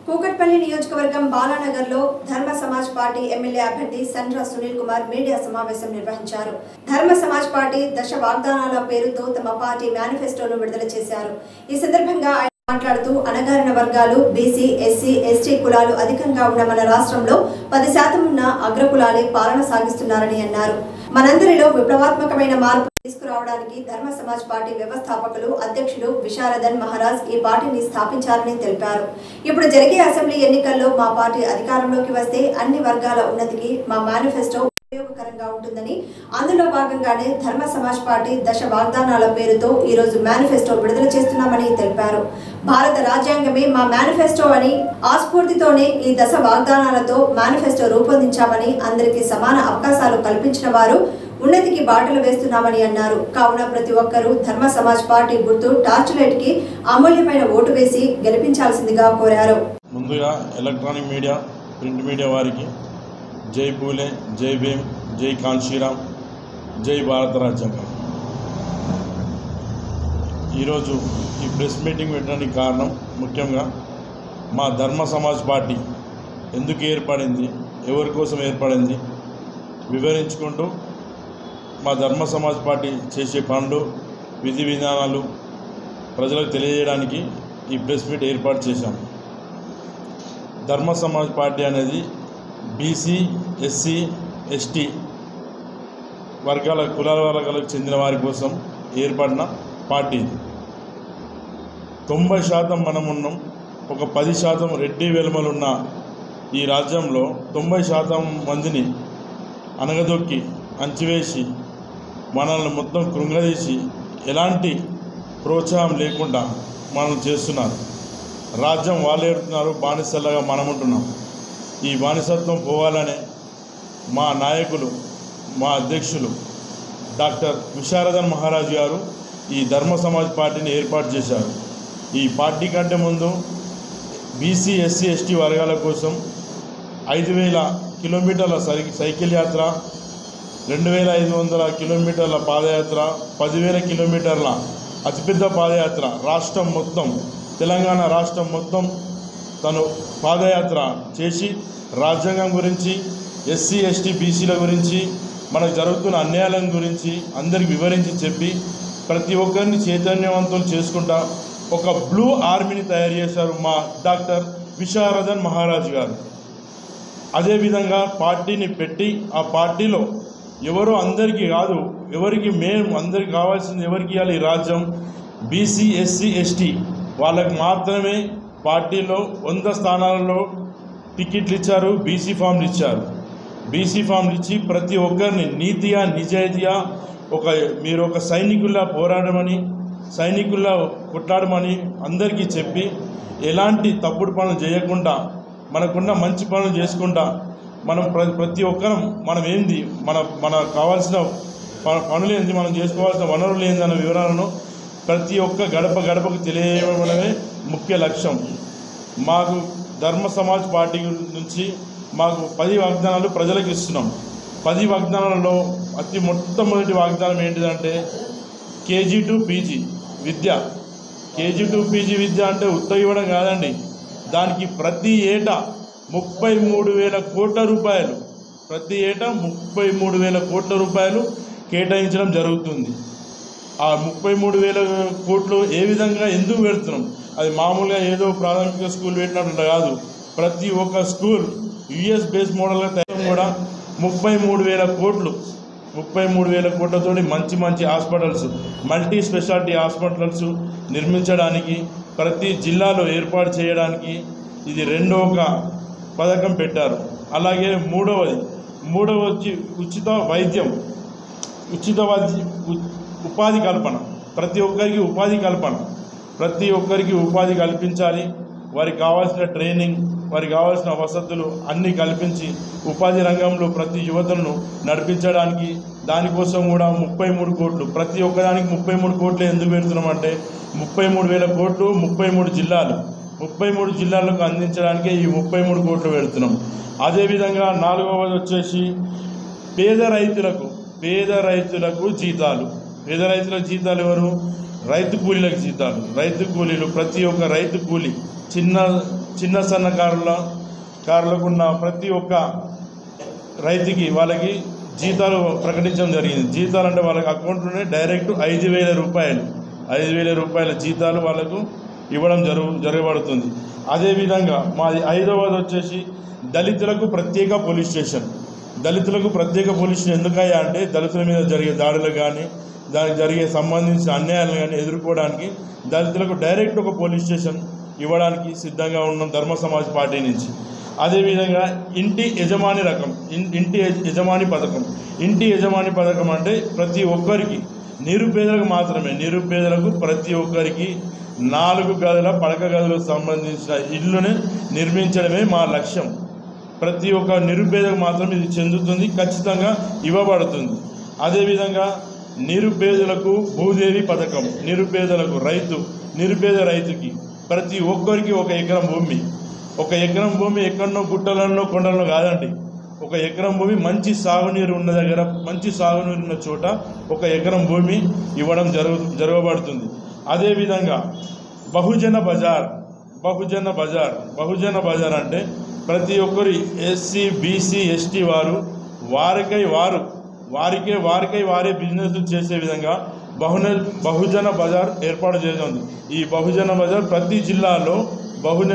కూకట్పల్లి నియోజకవర్గం బాలానగర్లో ధర్మ Samaj party MLA అభ్యర్థి సండ్ర సునీల్ కుమార్ మీడియా సమావేశం నిర్వహించారు ధర్మ సమాజ్ పార్టీ దశ వాగ్దానాల పేరుతో తమ పార్టీ మేనిఫెస్టోను విడుదల చేశారు ఈ సందర్భంగా ఆయన మాట్లాడుతూ అణగారిన వర్గాలు బీసీ ఎస్సీ ఎస్టీ కులాలు అధికంగా ఉన్న మన రాష్ట్రంలో పది శాతం ఉన్న అగ్రకులాలే పాలన సాగిస్తున్నారని అన్నారు మనందరిలో విప్లవాత్మకమైన మార్పు తీసుకురావడానికి ధర్మ సమాజ్ పార్టీ వ్యవస్థాపకులు అధ్యక్షులు విశారదన్ మహారాజ్ ఈ పార్టీని స్థాపించారని తెలిపారు ఇప్పుడు జరిగే అసెంబ్లీ ఎన్నికల్లో మా పార్టీ అధికారంలోకి వస్తే అన్ని వర్గాల ఉన్నతికి మా మేనిఫెస్టో ఉపయోగకరంగా ఉంటుందని అందులో భాగంగానే ధర్మ సమాజ్ పార్టీ దశ వాగ్దానాల పేరుతో ఈ రోజు మేనిఫెస్టో విడుదల చేస్తున్నామని తెలిపారు భారత రాజ్యాంగమే మా మేనిఫెస్టో అని ఆ స్ఫూర్తితోనే ఈ దశ వాగ్దానాలతో మేనిఫెస్టో రూపొందించామని అందరికీ సమాన అవకాశాలు కల్పించిన వారు ఉన్నతికి బాటలు వేస్తున్నామని అన్నారు కావున ప్రతి ఒక్కరూ ధర్మ సమాజ్ పార్టీ గుర్తు టార్చ్ లైట్ కి అమూల్యమైన ఓటు వేసి గెలిపించాల్సిందిగా కోరారు ముందుగా ఎలక్ట్రానిక్ మీడియా ప్రింట్ మీడియా వారికి జై పూలే జై భీమ్ జై కాన్షీరామ్ జై భారత రాజ్యాంగం ఈరోజు ఈ ప్రెస్ మీటింగ్ పెట్టడానికి కారణం ముఖ్యంగా మా ధర్మ సమాజ్ పార్టీ ఎందుకు ఏర్పడింది ఎవరి కోసం ఏర్పడింది వివరించుకుంటూ మా ధర్మ సమాజ్ పార్టీ చేసే పనులు విధి విధానాలు ప్రజలకు తెలియజేయడానికి ఈ ప్రెస్ మీట్ ఏర్పాటు చేశాము ధర్మ సమాజ్ పార్టీ అనేది బీసీ ఎస్సీ ఎస్టీ వర్గాల కులాల వర్గాలకు చెందిన వారి కోసం ఏర్పడిన పార్టీ ఇది తొంభై శాతం మనం ఉన్నాం ఒక పది శాతం రెడ్డి వెలుమలున్న ఈ రాజ్యంలో తొంభై శాతం మందిని అనగదొక్కి అంచివేసి మనల్ని మొత్తం కృంగదీసి ఎలాంటి ప్రోత్సాహం లేకుండా మనం చేస్తున్నారు రాజ్యం వాళ్ళే ఉంటున్నారు బానిసలుగా మనం ఉంటున్నాం ఈ బానిసత్వం పోవాలనే మా నాయకులు మా అధ్యక్షులు డాక్టర్ విశారదన్ మహారాజ్ గారు ఈ ధర్మ సమాజ్ పార్టీని ఏర్పాటు చేశారు ఈ పార్టీ కంటే ముందు బీసీ ఎస్సీ ఎస్టీ వర్గాల కోసం ఐదు వేల కిలోమీటర్ల సై సైకిల్ యాత్ర రెండు వేల ఐదు వందల కిలోమీటర్ల పాదయాత్ర పదివేల కిలోమీటర్ల అతిపెద్ద పాదయాత్ర రాష్ట్రం మొత్తం తెలంగాణ రాష్ట్రం మొత్తం తను పాదయాత్ర చేసి రాజ్యాంగం గురించి ఎస్సీ ఎస్టీ బీసీల గురించి మనకు జరుగుతున్న అన్యాయాల గురించి అందరికి వివరించి చెప్పి ప్రతి ఒక్కరిని చైతన్యవంతులు చేసుకుంటా ఒక బ్లూ ఆర్మీని తయారు చేశారు మా డాక్టర్ విశారదన్ మహారాజ్ గారు అదేవిధంగా పార్టీని పెట్టి ఆ పార్టీలో ఎవరో అందరికీ కాదు ఎవరికి మేము అందరికి కావాల్సింది ఎవరికి ఇవ్వాలి ఈ రాజ్యం బీసీ ఎస్సీ ఎస్టీ వాళ్ళకి మాత్రమే పార్టీలో వంద స్థానాలలో టికెట్లు ఇచ్చారు బీసీ ఫామ్లు ఇచ్చారు బీసీ ఫామ్లు ఇచ్చి ప్రతి ఒక్కరిని నీతిగా నిజాయితీగా ఒక మీరు ఒక సైనికుల్లా పోరాడమని సైనికుల్లా కొట్లాడమని అందరికీ చెప్పి ఎలాంటి తప్పుడు పనులు చేయకుండా మనకున్న మంచి పనులు చేసుకుంటా మనం ప్ర ప్రతి ఒక్కరం మనం ఏంది మన మన కావాల్సిన ప- పనులు ఏంది మనం చేసుకోవాల్సిన వనరులు ఏంది అన్న వివరాలను ప్రతి ఒక్క గడప గడపకు తెలియజేయడమే ముఖ్య లక్ష్యం మాకు ధర్మ సమాజ్ పార్టీ నుంచి మాకు పది వాగ్దానాలు ప్రజలకు ఇస్తున్నాం పది వాగ్దానాలలో అతి మొట్టమొదటి వాగ్దానం ఏంటిదంటే కేజీ టు పీజీ విద్య కేజీ టు పీజీ విద్య అంటే ఉత్తర ఇవ్వడం కాదండి దానికి ప్రతి ఏటా ముప్పై మూడు వేల కోట్ల రూపాయలు ప్రతి ఏటా ముప్పై మూడు వేల కోట్ల రూపాయలు కేటాయించడం జరుగుతుంది ఆ ముప్పై మూడు వేల కోట్లు ఏ విధంగా ఎందుకు పెడుతున్నాం అది మామూలుగా ఏదో ప్రాథమిక స్కూల్ పెట్టినట్టు కాదు ప్రతి ఒక్క స్కూల్ యుఎస్ బేస్ మోడల్గా తయారు కూడా ముప్పై మూడు వేల కోట్లు ముప్పై మూడు వేల కోట్లతోటి మంచి మంచి హాస్పిటల్స్ మల్టీ స్పెషాలిటీ హాస్పిటల్స్ నిర్మించడానికి ప్రతి జిల్లాలో ఏర్పాటు చేయడానికి ఇది రెండో ఒక పథకం పెట్టారు అలాగే మూడవది మూడవ వచ్చి ఉచిత వైద్యం ఉచిత వైద్య ఉ- ఉపాధి కల్పన ప్రతి ఒక్కరికి ఉపాధి కల్పన ప్రతి ఒక్కరికి ఉపాధి కల్పించాలి వారికి కావాల్సిన ట్రైనింగ్ వారికి కావాల్సిన వసతులు అన్నీ కల్పించి ఉపాధి రంగంలో ప్రతి యువతను నడిపించడానికి దానికోసం కూడా ముప్పై మూడు కోట్లు ప్రతి ఒక్కదానికి ముప్పై మూడు కోట్లు ఎందుకు పెడుతున్నామంటే ముప్పై మూడు వేల కోట్లు ముప్పై మూడు జిల్లాలు ముప్పై మూడు జిల్లాలకు అందించడానికే ఈ ముప్పై మూడు కోట్లు పెడుతున్నాం అదేవిధంగా నాలుగవది వచ్చేసి పేద రైతులకు పేద రైతులకు జీతాలు పేద రైతుల జీతాలు ఎవరు రైతు కూలీలకు జీతాలు రైతు కూలీలు ప్రతి ఒక్క రైతు కూలీ చిన్న చిన్న సన్నకారుల కారులకు ఉన్న ప్రతి ఒక్క రైతుకి వాళ్ళకి జీతాలు ప్రకటించడం జరిగింది జీతాలు అంటే వాళ్ళకి అకౌంట్లోనే డైరెక్ట్ ఐదు వేల రూపాయలు ఐదు వేల రూపాయల జీతాలు వాళ్ళకు ఇవ్వడం జరుగు జరగబడుతుంది అదేవిధంగా మాది ఐదవది వచ్చేసి దళితులకు ప్రత్యేక పోలీస్ స్టేషన్ దళితులకు ప్రత్యేక పోలీస్ స్టేషన్ ఎందుకయ్యా అంటే దళితుల మీద జరిగే దాడులు కానీ దానికి జరిగే సంబంధించిన అన్యాయాలు కానీ ఎదుర్కోవడానికి దళితులకు డైరెక్ట్ ఒక పోలీస్ స్టేషన్ ఇవ్వడానికి సిద్ధంగా ఉన్నాం ధర్మ సమాజ్ పార్టీ నుంచి అదేవిధంగా ఇంటి యజమాని రకం ఇన్- ఇంటి యజ- యజమాని పథకం ఇంటి యజమాని పథకం అంటే ప్రతి ఒక్కరికి నిరుపేదలకు మాత్రమే నిరుపేదలకు ప్రతి ఒక్కరికి నాలుగు గదుల పడక గదులకు సంబంధించిన ఇల్లుని నిర్మించడమే మా లక్ష్యం ప్రతి ఒక్క నిరుపేదకు మాత్రం ఇది చెందుతుంది ఖచ్చితంగా ఇవ్వబడుతుంది అదేవిధంగా నిరుపేదలకు భూదేవి పథకం నిరుపేదలకు రైతు నిరుపేద రైతుకి ప్రతి ఒక్కరికి ఒక ఎకరం భూమి ఒక ఎకరం భూమి ఎక్కడనో గుట్టలలో కొండలలో కాదండి ఒక ఎకరం భూమి మంచి సాగునీరు ఉన్న దగ్గర మంచి సాగునీరు ఉన్న చోట ఒక ఎకరం భూమి ఇవ్వడం జరుగు జరగబడుతుంది అదేవిధంగా బహుజన బజార్ బహుజన బజార్ బహుజన బజార్ అంటే ప్రతి ఒక్కరి ఎస్సీ బీసీ ఎస్టీ వారు వారికై వారు వారికే వారికై వారే బిజినెస్ చేసే విధంగా బహున బహుజన బజార్ ఏర్పాటు చేస్తుంది ఈ బహుజన బజార్ ప్రతి జిల్లాలో బహుజన